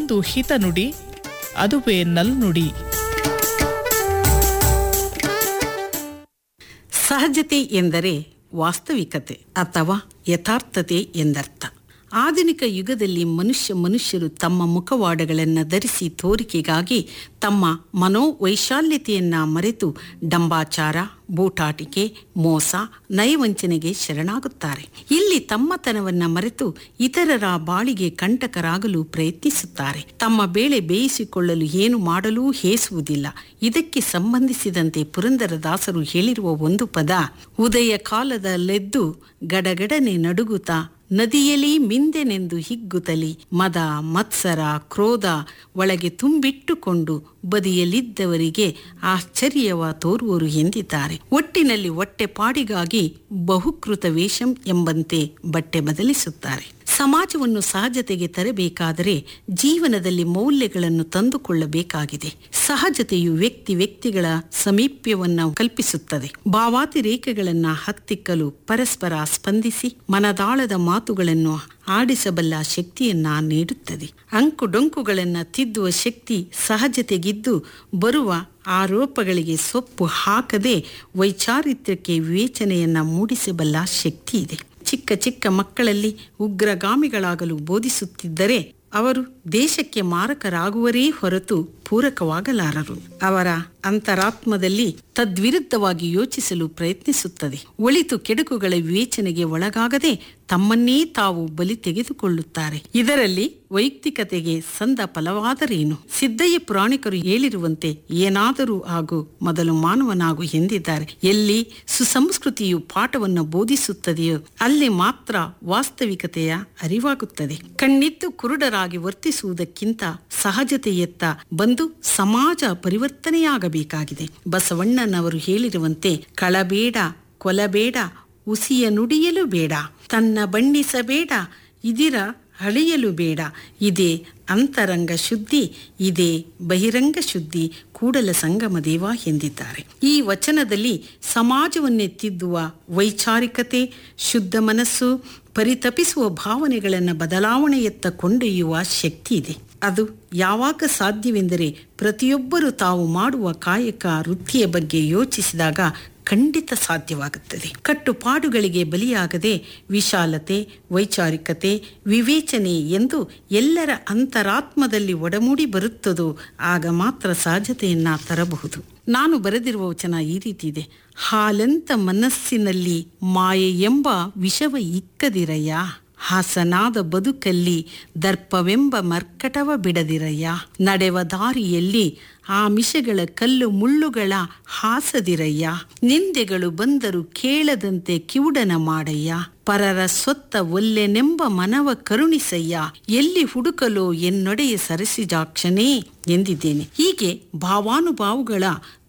ಒಂದು ಹಿತನುಡಿ ಅದುವೇ ನಲ್ನುಡಿ ಸಹಜತೆ ಎಂದರೆ ವಾಸ್ತವಿಕತೆ ಅಥವಾ ಯಥಾರ್ಥತೆ ಎಂದರ್ಥ ಆಧುನಿಕ ಯುಗದಲ್ಲಿ ಮನುಷ್ಯ ಮನುಷ್ಯರು ತಮ್ಮ ಮುಖವಾಡಗಳನ್ನು ಧರಿಸಿ ತೋರಿಕೆಗಾಗಿ ತಮ್ಮ ಮನೋವೈಶಾಲ್ಯತೆಯನ್ನ ಮರೆತು ಡಂಬಾಚಾರ ಬೂಟಾಟಿಕೆ ಮೋಸ ನಯವಂಚನೆಗೆ ಶರಣಾಗುತ್ತಾರೆ ಇಲ್ಲಿ ತಮ್ಮತನವನ್ನ ಮರೆತು ಇತರರ ಬಾಳಿಗೆ ಕಂಟಕರಾಗಲು ಪ್ರಯತ್ನಿಸುತ್ತಾರೆ ತಮ್ಮ ಬೇಳೆ ಬೇಯಿಸಿಕೊಳ್ಳಲು ಏನು ಮಾಡಲೂ ಹೇಸುವುದಿಲ್ಲ ಇದಕ್ಕೆ ಸಂಬಂಧಿಸಿದಂತೆ ಪುರಂದರದಾಸರು ಹೇಳಿರುವ ಒಂದು ಪದ ಉದಯ ಕಾಲದಲ್ಲೆದ್ದು ಗಡಗಡನೆ ನಡುಗುತ್ತಾ ನದಿಯಲಿ ಮಿಂದೆನೆಂದು ಹಿಗ್ಗುತ್ತಲಿ ಮದ ಮತ್ಸರ ಕ್ರೋಧ ಒಳಗೆ ತುಂಬಿಟ್ಟುಕೊಂಡು ಬದಿಯಲ್ಲಿದ್ದವರಿಗೆ ಆಶ್ಚರ್ಯವ ತೋರುವರು ಎಂದಿದ್ದಾರೆ ಒಟ್ಟಿನಲ್ಲಿ ಹೊಟ್ಟೆಪಾಡಿಗಾಗಿ ಬಹುಕೃತ ವೇಷಂ ಎಂಬಂತೆ ಬಟ್ಟೆ ಬದಲಿಸುತ್ತಾರೆ ಸಮಾಜವನ್ನು ಸಹಜತೆಗೆ ತರಬೇಕಾದರೆ ಜೀವನದಲ್ಲಿ ಮೌಲ್ಯಗಳನ್ನು ತಂದುಕೊಳ್ಳಬೇಕಾಗಿದೆ ಸಹಜತೆಯು ವ್ಯಕ್ತಿ ವ್ಯಕ್ತಿಗಳ ಸಮೀಪ್ಯವನ್ನು ಕಲ್ಪಿಸುತ್ತದೆ ಭಾವಾತಿರೇಕಗಳನ್ನ ಹತ್ತಿಕ್ಕಲು ಪರಸ್ಪರ ಸ್ಪಂದಿಸಿ ಮನದಾಳದ ಮಾತುಗಳನ್ನು ಆಡಿಸಬಲ್ಲ ಶಕ್ತಿಯನ್ನ ನೀಡುತ್ತದೆ ಅಂಕುಡೊಂಕುಗಳನ್ನು ತಿದ್ದುವ ಶಕ್ತಿ ಸಹಜತೆಗಿದ್ದು ಬರುವ ಆರೋಪಗಳಿಗೆ ಸೊಪ್ಪು ಹಾಕದೆ ವೈಚಾರಿತ್ರ್ಯಕ್ಕೆ ವಿವೇಚನೆಯನ್ನ ಮೂಡಿಸಬಲ್ಲ ಶಕ್ತಿ ಇದೆ ಚಿಕ್ಕ ಚಿಕ್ಕ ಮಕ್ಕಳಲ್ಲಿ ಉಗ್ರಗಾಮಿಗಳಾಗಲು ಬೋಧಿಸುತ್ತಿದ್ದರೆ ಅವರು ದೇಶಕ್ಕೆ ಮಾರಕರಾಗುವರೇ ಹೊರತು ಪೂರಕವಾಗಲಾರರು ಅವರ ಅಂತರಾತ್ಮದಲ್ಲಿ ತದ್ವಿರುದ್ಧವಾಗಿ ಯೋಚಿಸಲು ಪ್ರಯತ್ನಿಸುತ್ತದೆ ಒಳಿತು ಕೆಡುಕುಗಳ ವಿವೇಚನೆಗೆ ಒಳಗಾಗದೆ ತಮ್ಮನ್ನೇ ತಾವು ಬಲಿ ತೆಗೆದುಕೊಳ್ಳುತ್ತಾರೆ ಇದರಲ್ಲಿ ವೈಯಕ್ತಿಕತೆಗೆ ಸಂದ ಫಲವಾದರೇನು ಸಿದ್ದಯ್ಯ ಪುರಾಣಿಕರು ಹೇಳಿರುವಂತೆ ಏನಾದರೂ ಹಾಗೂ ಮೊದಲು ಮಾನವನಾಗು ಎಂದಿದ್ದಾರೆ ಎಲ್ಲಿ ಸುಸಂಸ್ಕೃತಿಯು ಪಾಠವನ್ನು ಬೋಧಿಸುತ್ತದೆಯೋ ಅಲ್ಲಿ ಮಾತ್ರ ವಾಸ್ತವಿಕತೆಯ ಅರಿವಾಗುತ್ತದೆ ಕಣ್ಣಿದ್ದು ಕುರುಡರಾಗಿ ವರ್ತಿಸುವುದಕ್ಕಿಂತ ಸಹಜತೆಯತ್ತ ಬಂದು ಸಮಾಜ ಪರಿವರ್ತನೆಯಾಗಬೇಕಾಗಿದೆ ಬಸವಣ್ಣನವರು ಹೇಳಿರುವಂತೆ ಕಳಬೇಡ ಕೊಲಬೇಡ ಉಸಿಯ ನುಡಿಯಲು ಬೇಡ ತನ್ನ ಬಣ್ಣಿಸಬೇಡ ಇದಿರ ಅಳಿಯಲು ಬೇಡ ಇದೇ ಅಂತರಂಗ ಶುದ್ಧಿ ಇದೇ ಬಹಿರಂಗ ಶುದ್ಧಿ ಕೂಡಲ ಸಂಗಮ ದೇವ ಎಂದಿದ್ದಾರೆ ಈ ವಚನದಲ್ಲಿ ಸಮಾಜವನ್ನೇ ತಿದ್ದುವ ವೈಚಾರಿಕತೆ ಶುದ್ಧ ಮನಸ್ಸು ಪರಿತಪಿಸುವ ಭಾವನೆಗಳನ್ನು ಬದಲಾವಣೆಯತ್ತ ಕೊಂಡೊಯ್ಯುವ ಶಕ್ತಿ ಇದೆ ಅದು ಯಾವಾಗ ಸಾಧ್ಯವೆಂದರೆ ಪ್ರತಿಯೊಬ್ಬರು ತಾವು ಮಾಡುವ ಕಾಯಕ ವೃತ್ತಿಯ ಬಗ್ಗೆ ಯೋಚಿಸಿದಾಗ ಖಂಡಿತ ಸಾಧ್ಯವಾಗುತ್ತದೆ ಕಟ್ಟುಪಾಡುಗಳಿಗೆ ಬಲಿಯಾಗದೆ ವಿಶಾಲತೆ ವೈಚಾರಿಕತೆ ವಿವೇಚನೆ ಎಂದು ಎಲ್ಲರ ಅಂತರಾತ್ಮದಲ್ಲಿ ಒಡಮೂಡಿ ಬರುತ್ತದೋ ಆಗ ಮಾತ್ರ ಸಹಜತೆಯನ್ನ ತರಬಹುದು ನಾನು ಬರೆದಿರುವ ವಚನ ಈ ರೀತಿ ಇದೆ ಹಾಲೆಂತ ಮನಸ್ಸಿನಲ್ಲಿ ಮಾಯೆ ಎಂಬ ವಿಷವ ಇಕ್ಕದಿರಯ್ಯ ಹಾಸನಾದ ಬದುಕಲ್ಲಿ ದರ್ಪವೆಂಬ ಮರ್ಕಟವ ಬಿಡದಿರಯ್ಯ ನಡೆವ ದಾರಿಯಲ್ಲಿ ಆ ಮಿಷಗಳ ಕಲ್ಲು ಮುಳ್ಳುಗಳ ಹಾಸದಿರಯ್ಯ ನಿಂದೆಗಳು ಬಂದರು ಕೇಳದಂತೆ ಕಿವುಡನ ಮಾಡಯ್ಯ ಪರರ ಸೊತ್ತ ಒಲ್ಲೆನೆಂಬ ಮನವ ಕರುಣಿಸಯ್ಯ ಎಲ್ಲಿ ಹುಡುಕಲೋ ಎನ್ನೊಡೆಯ ಸರಸಿಜಾಕ್ಷನೇ ಎಂದಿದ್ದೇನೆ ಹೀಗೆ ಭಾವಾನುಭಾವಗಳ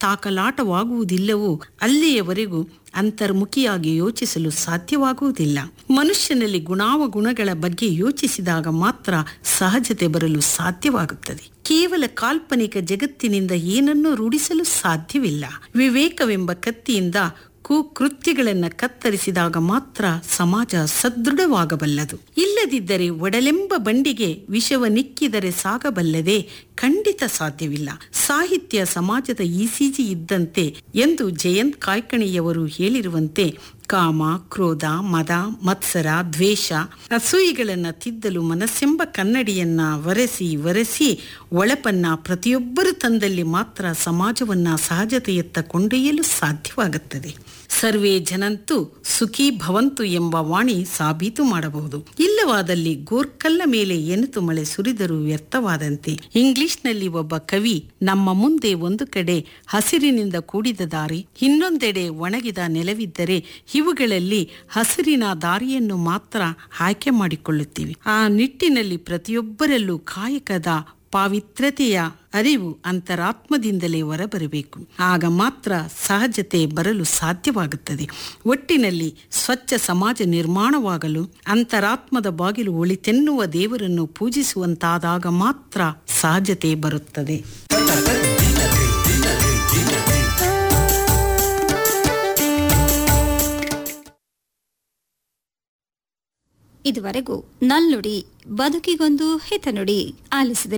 ತಾಕಲಾಟವಾಗುವುದಿಲ್ಲವೋ ಅಲ್ಲಿಯವರೆಗೂ ಅಂತರ್ಮುಖಿಯಾಗಿ ಯೋಚಿಸಲು ಸಾಧ್ಯವಾಗುವುದಿಲ್ಲ ಮನುಷ್ಯನಲ್ಲಿ ಗುಣಾವಗುಣಗಳ ಬಗ್ಗೆ ಯೋಚಿಸಿದಾಗ ಮಾತ್ರ ಸಹಜತೆ ಬರಲು ಸಾಧ್ಯವಾಗುತ್ತದೆ ಕೇವಲ ಕಾಲ್ಪನಿಕ ಜಗತ್ತಿನಿಂದ ಏನನ್ನೂ ರೂಢಿಸಲು ಸಾಧ್ಯವಿಲ್ಲ ವಿವೇಕವೆಂಬ ಕತ್ತಿಯಿಂದ ಕುಕೃತ್ಯಗಳನ್ನು ಕತ್ತರಿಸಿದಾಗ ಮಾತ್ರ ಸಮಾಜ ಸದೃಢವಾಗಬಲ್ಲದು ಇಲ್ಲದಿದ್ದರೆ ಒಡಲೆಂಬ ಬಂಡಿಗೆ ವಿಷವ ನಿಕ್ಕಿದರೆ ಸಾಗಬಲ್ಲದೆ ಖಂಡಿತ ಸಾಧ್ಯವಿಲ್ಲ ಸಾಹಿತ್ಯ ಸಮಾಜದ ಇಸಿಜಿ ಇದ್ದಂತೆ ಎಂದು ಜಯಂತ್ ಕಾಯ್ಕಣಿಯವರು ಹೇಳಿರುವಂತೆ ಕಾಮ ಕ್ರೋಧ ಮದ ಮತ್ಸರ ದ್ವೇಷ ಅಸೂಯಿಗಳನ್ನು ತಿದ್ದಲು ಮನಸ್ಸೆಂಬ ಕನ್ನಡಿಯನ್ನ ಒರೆಸಿ ಒರೆಸಿ ಒಳಪನ್ನ ಪ್ರತಿಯೊಬ್ಬರು ತಂದಲ್ಲಿ ಮಾತ್ರ ಸಮಾಜವನ್ನ ಸಹಜತೆಯತ್ತ ಕೊಂಡೊಯ್ಯಲು ಸಾಧ್ಯವಾಗುತ್ತದೆ ಸರ್ವೇ ಜನಂತೂ ಸುಖಿ ಭವಂತು ಎಂಬ ವಾಣಿ ಸಾಬೀತು ಮಾಡಬಹುದು ಇಲ್ಲವಾದಲ್ಲಿ ಗೋರ್ಕಲ್ಲ ಮೇಲೆ ಎನಿತು ಮಳೆ ಸುರಿದರೂ ವ್ಯರ್ಥವಾದಂತೆ ಇಂಗ್ಲಿಷ್ನಲ್ಲಿ ಒಬ್ಬ ಕವಿ ನಮ್ಮ ಮುಂದೆ ಒಂದು ಕಡೆ ಹಸಿರಿನಿಂದ ಕೂಡಿದ ದಾರಿ ಇನ್ನೊಂದೆಡೆ ಒಣಗಿದ ನೆಲವಿದ್ದರೆ ಇವುಗಳಲ್ಲಿ ಹಸಿರಿನ ದಾರಿಯನ್ನು ಮಾತ್ರ ಆಯ್ಕೆ ಮಾಡಿಕೊಳ್ಳುತ್ತೀವಿ ಆ ನಿಟ್ಟಿನಲ್ಲಿ ಪ್ರತಿಯೊಬ್ಬರಲ್ಲೂ ಕಾಯಕದ ಪಾವಿತ್ರತೆಯ ಅರಿವು ಅಂತರಾತ್ಮದಿಂದಲೇ ಹೊರಬರಬೇಕು ಆಗ ಮಾತ್ರ ಸಹಜತೆ ಬರಲು ಸಾಧ್ಯವಾಗುತ್ತದೆ ಒಟ್ಟಿನಲ್ಲಿ ಸ್ವಚ್ಛ ಸಮಾಜ ನಿರ್ಮಾಣವಾಗಲು ಅಂತರಾತ್ಮದ ಬಾಗಿಲು ಒಳಿತೆನ್ನುವ ದೇವರನ್ನು ಪೂಜಿಸುವಂತಾದಾಗ ಮಾತ್ರ ಸಹಜತೆ ಬರುತ್ತದೆ ಇದುವರೆಗೂ ನಲ್ನುಡಿ ಬದುಕಿಗೊಂದು ಹಿತನುಡಿ ಆಲಿಸಿದರೆ